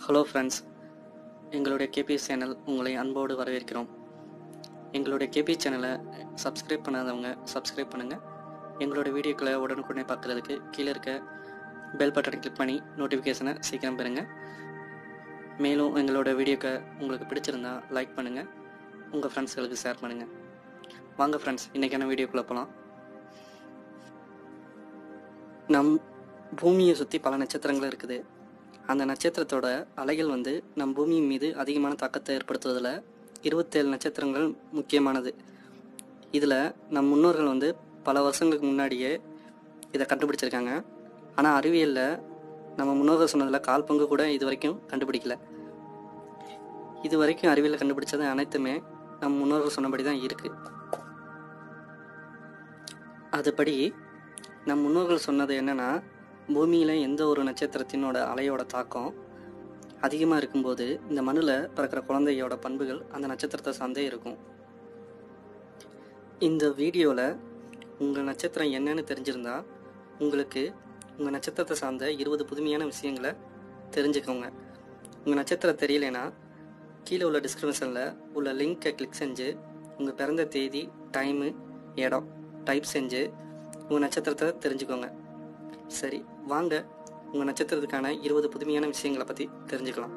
hello friends எங்களுடைய KPS channel உங்களை அன்போடு வரவேற்கிறோம் எங்களுடைய கேபிஎஸ் சேனலை சப்ஸ்கிரைப் பண்ணாதவங்க சப்ஸ்கிரைப் பண்ணுங்கள் எங்களுடைய வீடியோக்களை உடனுக்குடனே பார்க்குறதுக்கு கீழே இருக்க பெல் பட்டனை கிளிக் பண்ணி நோட்டிஃபிகேஷனை சீக்கிரம் பெறுங்க மேலும் எங்களோட வீடியோக்கு உங்களுக்கு பிடிச்சிருந்தா லைக் பண்ணுங்கள் உங்கள் ஃப்ரெண்ட்ஸ்களுக்கு ஷேர் பண்ணுங்கள் வாங்க ஃப்ரெண்ட்ஸ் இன்றைக்கான வீடியோக்குள்ளே போகலாம் நம் பூமியை சுற்றி பல நட்சத்திரங்கள் இருக்குது அந்த நட்சத்திரத்தோட அலைகள் வந்து நம் பூமியின் மீது அதிகமான தாக்கத்தை ஏற்படுத்துவதில் இருபத்தேழு நட்சத்திரங்கள் முக்கியமானது இதில் நம் முன்னோர்கள் வந்து பல வருஷங்களுக்கு முன்னாடியே இதை கண்டுபிடிச்சிருக்காங்க ஆனால் அறிவியலில் நம்ம முன்னோர்கள் சொன்னதில் கால் பங்கு கூட இது வரைக்கும் கண்டுபிடிக்கல இது வரைக்கும் அறிவியலில் கண்டுபிடிச்சது அனைத்துமே நம் முன்னோர்கள் சொன்னபடி தான் இருக்குது அதுபடி நம் முன்னோர்கள் சொன்னது என்னன்னா பூமியில் எந்த ஒரு நட்சத்திரத்தினோட அலையோட தாக்கம் அதிகமாக இருக்கும்போது இந்த மண்ணில் பிறக்கிற குழந்தையோட பண்புகள் அந்த நட்சத்திரத்தை சார்ந்தே இருக்கும் இந்த வீடியோவில் உங்கள் நட்சத்திரம் என்னன்னு தெரிஞ்சிருந்தா உங்களுக்கு உங்கள் நட்சத்திரத்தை சார்ந்த இருபது புதுமையான விஷயங்களை தெரிஞ்சுக்கோங்க உங்கள் நட்சத்திரம் தெரியலைன்னா கீழே உள்ள டிஸ்கிரிப்ஷனில் உள்ள லிங்கை கிளிக் செஞ்சு உங்கள் பிறந்த தேதி டைமு இடம் டைப் செஞ்சு உங்கள் நட்சத்திரத்தை தெரிஞ்சுக்கோங்க சரி வாங்க உங்கள் நட்சத்திரத்துக்கான இருபது புதுமையான விஷயங்களை பற்றி தெரிஞ்சுக்கலாம்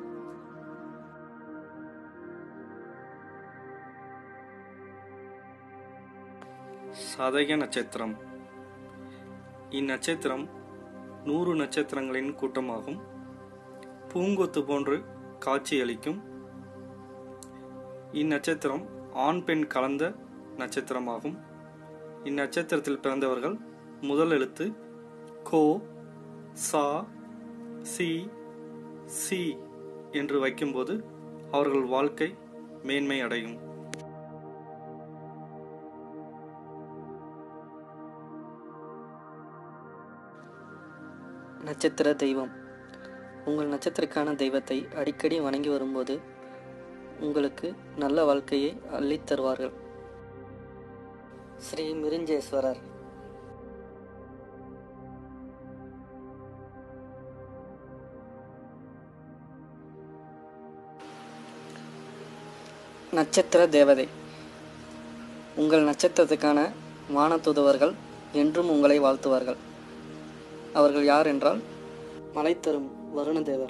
சதய நட்சத்திரம் இந்நட்சத்திரம் நூறு நட்சத்திரங்களின் கூட்டமாகும் பூங்கொத்து போன்று காட்சியளிக்கும் இந்நட்சத்திரம் ஆண் பெண் கலந்த நட்சத்திரமாகும் இந்நட்சத்திரத்தில் பிறந்தவர்கள் முதல் எழுத்து கோ சா சி சி என்று வைக்கும்போது அவர்கள் வாழ்க்கை மேன்மை அடையும் நட்சத்திர தெய்வம் உங்கள் நட்சத்திரக்கான தெய்வத்தை அடிக்கடி வணங்கி வரும்போது உங்களுக்கு நல்ல வாழ்க்கையை அள்ளித் தருவார்கள் ஸ்ரீ மிருஞ்சேஸ்வரர் நட்சத்திர தேவதை உங்கள் நட்சத்திரத்துக்கான வானதூதுவர்கள் என்றும் உங்களை வாழ்த்துவார்கள் அவர்கள் யார் என்றால் மலை தரும் வருணதேவர்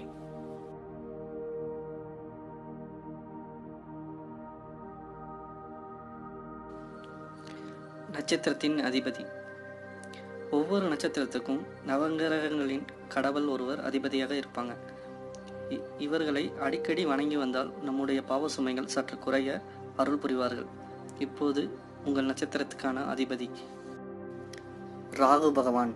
நட்சத்திரத்தின் அதிபதி ஒவ்வொரு நட்சத்திரத்துக்கும் நவகிரகங்களின் கடவுள் ஒருவர் அதிபதியாக இருப்பாங்க இ- இவர்களை அடிக்கடி வணங்கி வந்தால் நம்முடைய பாவ சுமைகள் சற்று குறைய அருள் புரிவார்கள் இப்போது உங்கள் நட்சத்திரத்துக்கான அதிபதி ராகு பகவான்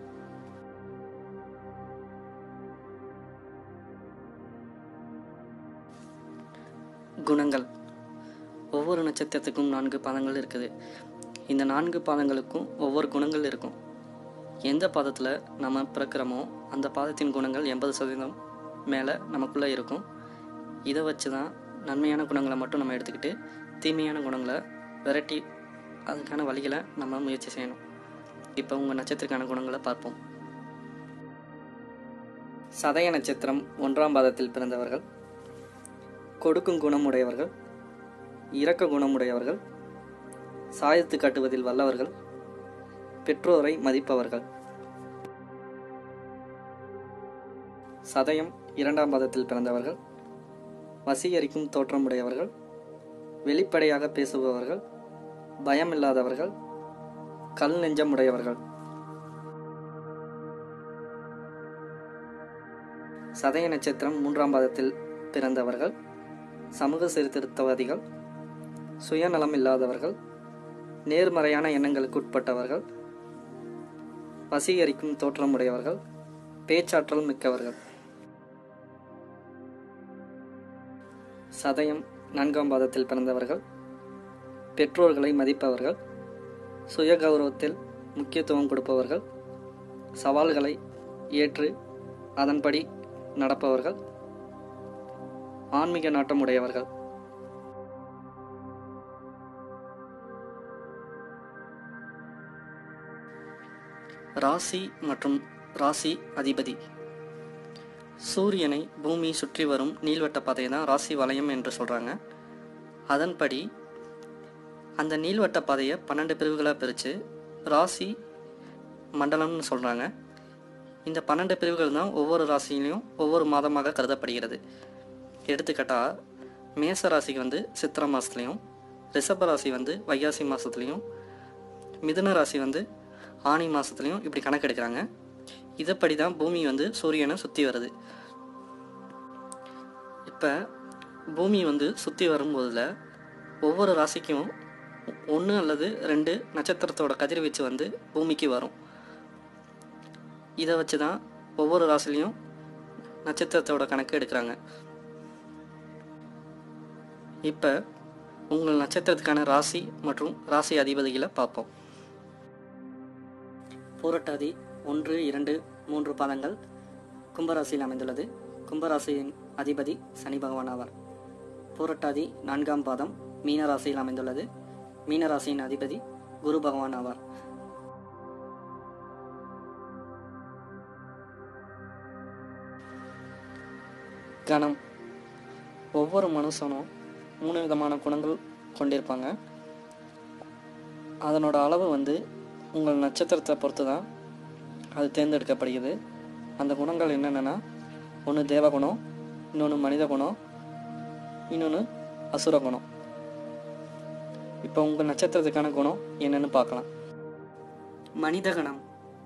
குணங்கள் ஒவ்வொரு நட்சத்திரத்துக்கும் நான்கு பாதங்கள் இருக்குது இந்த நான்கு பாதங்களுக்கும் ஒவ்வொரு குணங்கள் இருக்கும் எந்த பாதத்தில் நம்ம பிறக்கிறோமோ அந்த பாதத்தின் குணங்கள் எண்பது சதவீதம் மேலே நமக்குள்ளே இருக்கும் இதை வச்சு தான் நன்மையான குணங்களை மட்டும் நம்ம எடுத்துக்கிட்டு தீமையான குணங்களை விரட்டி அதுக்கான வழிகளை நம்ம முயற்சி செய்யணும் இப்போ உங்கள் நட்சத்திரக்கான குணங்களை பார்ப்போம் சதய நட்சத்திரம் ஒன்றாம் பாதத்தில் பிறந்தவர்கள் கொடுக்கும் குணமுடையவர்கள் இரக்க குணமுடையவர்கள் சாயத்து காட்டுவதில் வல்லவர்கள் பெற்றோரை மதிப்பவர்கள் சதயம் இரண்டாம் பாதத்தில் பிறந்தவர்கள் வசீகரிக்கும் தோற்றமுடையவர்கள் வெளிப்படையாக பேசுபவர்கள் பயமில்லாதவர்கள் கல் நெஞ்சமுடையவர்கள் சதய நட்சத்திரம் மூன்றாம் பாதத்தில் பிறந்தவர்கள் சமூக சீர்திருத்தவாதிகள் சுயநலம் இல்லாதவர்கள் நேர்மறையான எண்ணங்களுக்கு உட்பட்டவர்கள் வசீகரிக்கும் தோற்றமுடையவர்கள் பேச்சாற்றல் மிக்கவர்கள் சதயம் நான்காம் பாதத்தில் பிறந்தவர்கள் பெற்றோர்களை மதிப்பவர்கள் சுய கௌரவத்தில் முக்கியத்துவம் கொடுப்பவர்கள் சவால்களை ஏற்று அதன்படி நடப்பவர்கள் ஆன்மீக நாட்டமுடையவர்கள் ராசி மற்றும் ராசி அதிபதி சூரியனை பூமி சுற்றி வரும் நீள்வட்ட பாதையை தான் ராசி வளையம் என்று சொல்கிறாங்க அதன்படி அந்த நீள்வட்ட பாதையை பன்னெண்டு பிரிவுகளாக பிரித்து ராசி மண்டலம்னு சொல்கிறாங்க இந்த பன்னெண்டு பிரிவுகள் தான் ஒவ்வொரு ராசியிலையும் ஒவ்வொரு மாதமாக கருதப்படுகிறது எடுத்துக்காட்டாக மேச ராசிக்கு வந்து சித்திரை மாதத்துலேயும் ரிஷப ராசி வந்து வைகாசி மாதத்துலேயும் மிதுன ராசி வந்து ஆனி மாதத்துலேயும் இப்படி கணக்கெடுக்கிறாங்க இதைப்படி தான் பூமி வந்து சூரியனை சுற்றி வருது இப்போ பூமி வந்து சுற்றி வரும்போதில் ஒவ்வொரு ராசிக்கும் ஒன்று அல்லது ரெண்டு நட்சத்திரத்தோட கதிர்வீச்சு வந்து பூமிக்கு வரும் இதை வச்சு தான் ஒவ்வொரு ராசிலையும் நட்சத்திரத்தோட கணக்கு எடுக்கிறாங்க இப்போ உங்கள் நட்சத்திரத்துக்கான ராசி மற்றும் ராசி அதிபதிகளை பார்ப்போம் பூரட்டாதி ஒன்று இரண்டு மூன்று பாதங்கள் கும்பராசியில் அமைந்துள்ளது கும்பராசியின் அதிபதி சனி பகவான் ஆவார் பூரட்டாதி நான்காம் பாதம் மீன ராசியில் அமைந்துள்ளது மீன ராசியின் அதிபதி குரு பகவான் ஆவார் கணம் ஒவ்வொரு மனுஷனும் மூணு விதமான குணங்கள் கொண்டிருப்பாங்க அதனோட அளவு வந்து உங்கள் நட்சத்திரத்தை பொறுத்து தான் அது தேர்ந்தெடுக்கப்படுகிறது அந்த குணங்கள் என்னென்னா ஒன்று தேவகுணம் இன்னொன்று மனித குணம் இன்னொன்று அசுர குணம் இப்போ உங்கள் நட்சத்திரத்துக்கான குணம் என்னன்னு பார்க்கலாம் மனித கணம்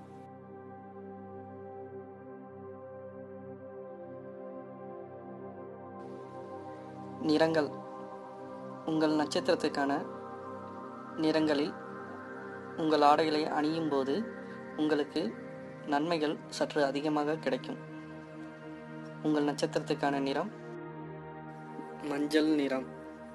நிறங்கள் உங்கள் நட்சத்திரத்துக்கான நிறங்களில் உங்கள் ஆடைகளை அணியும் போது உங்களுக்கு நன்மைகள் சற்று அதிகமாக கிடைக்கும் உங்கள் நட்சத்திரத்துக்கான நிறம் மஞ்சள் நிறம்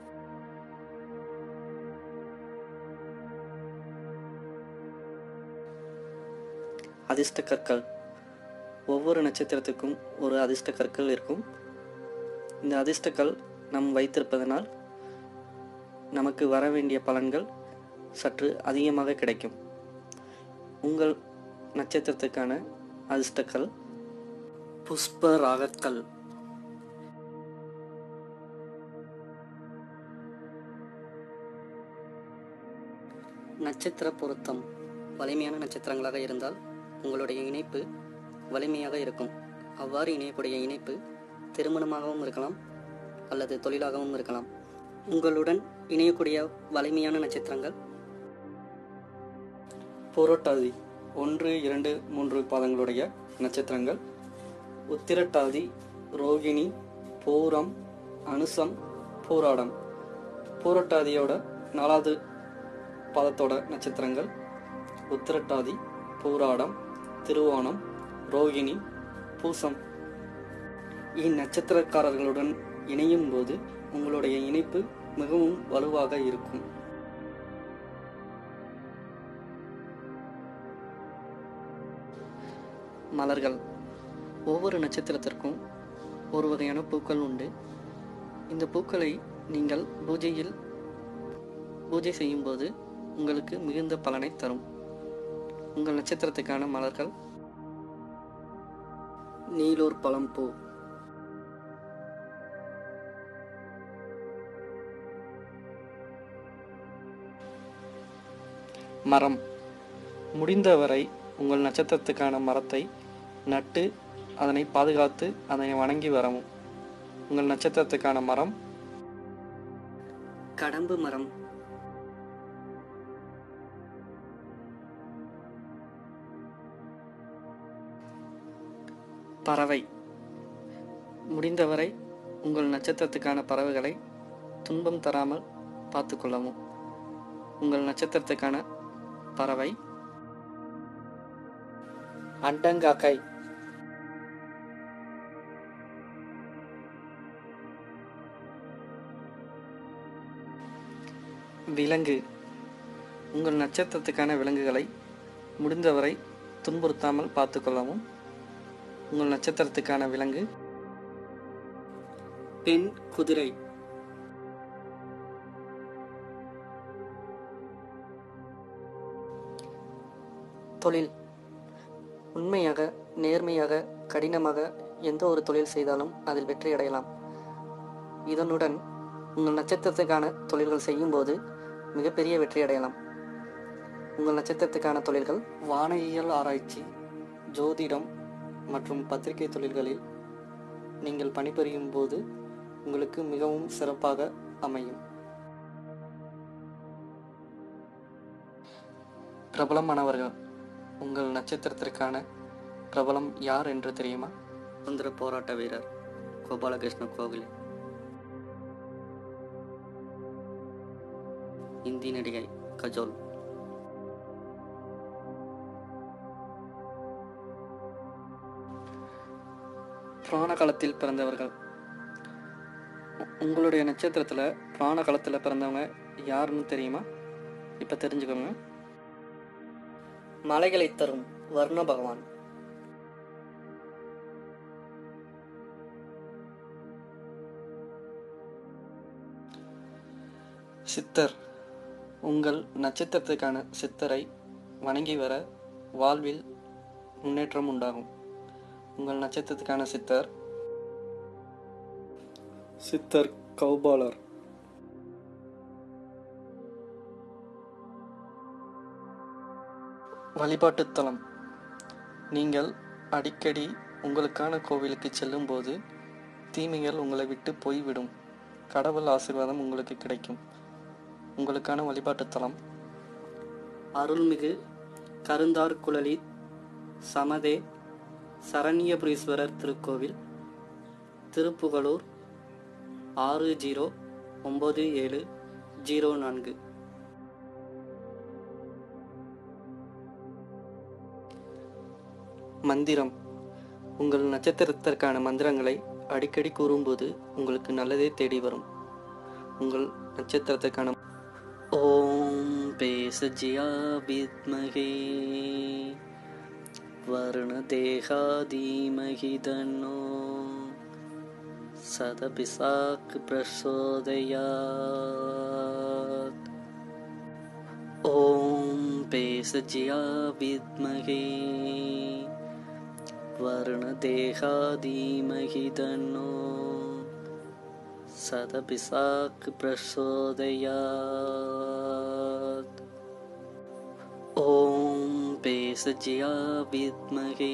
அதிர்ஷ்ட கற்கள் ஒவ்வொரு நட்சத்திரத்துக்கும் ஒரு அதிர்ஷ்ட கற்கள் இருக்கும் இந்த அதிர்ஷ்டக்கல் நம் வைத்திருப்பதனால் நமக்கு வர வேண்டிய பலன்கள் சற்று அதிகமாக கிடைக்கும் உங்கள் நட்சத்திரத்துக்கான அதிர்ஷ்டக்கல் புஷ்ப ராகக்கல் நட்சத்திர பொருத்தம் வலிமையான நட்சத்திரங்களாக இருந்தால் உங்களுடைய இணைப்பு வலிமையாக இருக்கும் அவ்வாறு இணையக்கூடிய இணைப்பு திருமணமாகவும் இருக்கலாம் அல்லது தொழிலாகவும் இருக்கலாம் உங்களுடன் இணையக்கூடிய வலிமையான நட்சத்திரங்கள் புரட்டாதி ஒன்று இரண்டு மூன்று பாதங்களுடைய நட்சத்திரங்கள் உத்திரட்டாதி ரோகிணி பூரம் அனுசம் பூராடம் பூரட்டாதியோட நாலாவது பாதத்தோட நட்சத்திரங்கள் உத்திரட்டாதி பூராடம் திருவோணம் ரோகிணி பூசம் இந்நட்சத்திரக்காரர்களுடன் இணையும் போது உங்களுடைய இணைப்பு மிகவும் வலுவாக இருக்கும் மலர்கள் ஒவ்வொரு நட்சத்திரத்திற்கும் ஒரு வகையான பூக்கள் உண்டு இந்த பூக்களை நீங்கள் பூஜையில் பூஜை செய்யும்போது உங்களுக்கு மிகுந்த பலனை தரும் உங்கள் நட்சத்திரத்துக்கான மலர்கள் நீலூர் பழம்பூ மரம் முடிந்தவரை உங்கள் நட்சத்திரத்துக்கான மரத்தை நட்டு அதனை பாதுகாத்து அதனை வணங்கி வரவும் உங்கள் நட்சத்திரத்துக்கான மரம் கடம்பு மரம் பறவை முடிந்தவரை உங்கள் நட்சத்திரத்துக்கான பறவைகளை துன்பம் தராமல் பார்த்து கொள்ளவும் உங்கள் நட்சத்திரத்துக்கான பறவை அண்டங்காக்கை விலங்கு உங்கள் நட்சத்திரத்துக்கான விலங்குகளை முடிந்தவரை துன்புறுத்தாமல் பார்த்து கொள்ளவும் உங்கள் நட்சத்திரத்துக்கான விலங்கு பெண் குதிரை தொழில் உண்மையாக நேர்மையாக கடினமாக எந்த ஒரு தொழில் செய்தாலும் அதில் வெற்றி அடையலாம் இதனுடன் உங்கள் நட்சத்திரத்துக்கான தொழில்கள் செய்யும்போது மிகப்பெரிய வெற்றி அடையலாம் உங்கள் நட்சத்திரத்துக்கான தொழில்கள் வானியல் ஆராய்ச்சி ஜோதிடம் மற்றும் பத்திரிகை தொழில்களில் நீங்கள் பணிபுரியும் போது உங்களுக்கு மிகவும் சிறப்பாக அமையும் பிரபலமானவர்கள் உங்கள் நட்சத்திரத்திற்கான பிரபலம் யார் என்று தெரியுமா சுதந்திர போராட்ட வீரர் கோபாலகிருஷ்ண கோகலே இந்தி நடிகை கஜோல் புராண காலத்தில் பிறந்தவர்கள் உ- உங்களுடைய நட்சத்திரத்தில் புராண காலத்தில் பிறந்தவங்க யாருன்னு தெரியுமா இப்போ தெரிஞ்சுக்கோங்க மலைகளை தரும் வர்ண பகவான் சித்தர் உங்கள் நட்சத்திரத்துக்கான சித்தரை வணங்கி வர வாழ்வில் முன்னேற்றம் உண்டாகும் உங்கள் நட்சத்திரத்துக்கான சித்தர் சித்தர் கௌபாலர் வழிபாட்டுத் தலம் நீங்கள் அடிக்கடி உங்களுக்கான கோவிலுக்கு செல்லும்போது தீமைகள் உங்களை விட்டு போய்விடும் கடவுள் ஆசீர்வாதம் உங்களுக்கு கிடைக்கும் உங்களுக்கான வழிபாட்டுத் தலம் அருள்மிகு கருந்தார் குழலி சமதே சரண்யபுரீஸ்வரர் திருக்கோவில் திருப்புகலூர் ஆறு ஜீரோ ஒம்பது ஏழு ஜீரோ நான்கு மந்திரம் உங்கள் நட்சத்திரத்திற்கான மந்திரங்களை அடிக்கடி கூறும்போது உங்களுக்கு நல்லதே தேடி வரும் உங்கள் நட்சத்திரத்திற்கான ஓம் பேசஜியா வித்மகே வருண தேகா தீமகி தன்னோ சதபிசாக் பிரசோதயாத் ஓம் பேசஜியா வித்மகே वर्णदेहा धीमहि तन्नो सदपिशाक् प्रचोदयात् ॐ पेसज्या विद्महे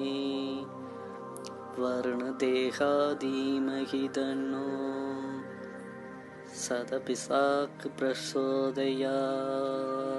वर्णदेहा धीमहि तन्नो सदपिशाक् प्रचोदयात्